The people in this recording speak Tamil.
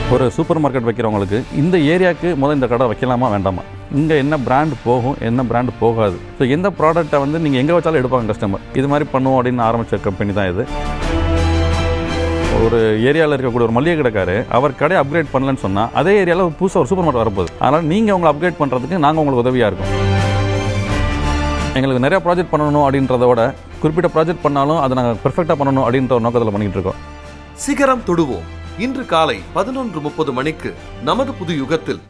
ஒரு சூப்பர் மார்க்கெட் வைக்கிறவங்களுக்கு இந்த ஏரியாவுக்கு முதல் இந்த கடை வைக்கலாமா வேண்டாமா இங்கே என்ன பிராண்ட் போகும் என்ன பிராண்ட் போகாது ஸோ எந்த ப்ராடக்ட்டை வந்து நீங்கள் எங்கே வச்சாலும் எடுப்பாங்க கஸ்டமர் இது மாதிரி பண்ணுவோம் அப்படின்னு ஆரம்பித்த கம்பெனி தான் இது ஒரு ஏரியாவில் இருக்கக்கூடிய ஒரு மளிகை கடைக்காரு அவர் கடை அப்கிரேட் பண்ணலன்னு சொன்னால் அதே ஏரியாவில் புதுசாக ஒரு சூப்பர் மார்க்கெட் வரப்போகுது அதனால் நீங்கள் உங்களை அப்கிரேட் பண்ணுறதுக்கு நாங்கள் உங்களுக்கு உதவியாக இருக்கும் எங்களுக்கு நிறைய ப்ராஜெக்ட் பண்ணணும் அப்படின்றத விட குறிப்பிட்ட ப்ராஜெக்ட் பண்ணாலும் அதை நாங்கள் பெர்ஃபெக்டாக பண்ணணும் அப்படின்ற ஒரு நோக்கத்தில் பண்ணிகிட்டு இருக்கோம் சிகரம் தொடுவோம் இன்று காலை பதினொன்று முப்பது மணிக்கு நமது புது யுகத்தில்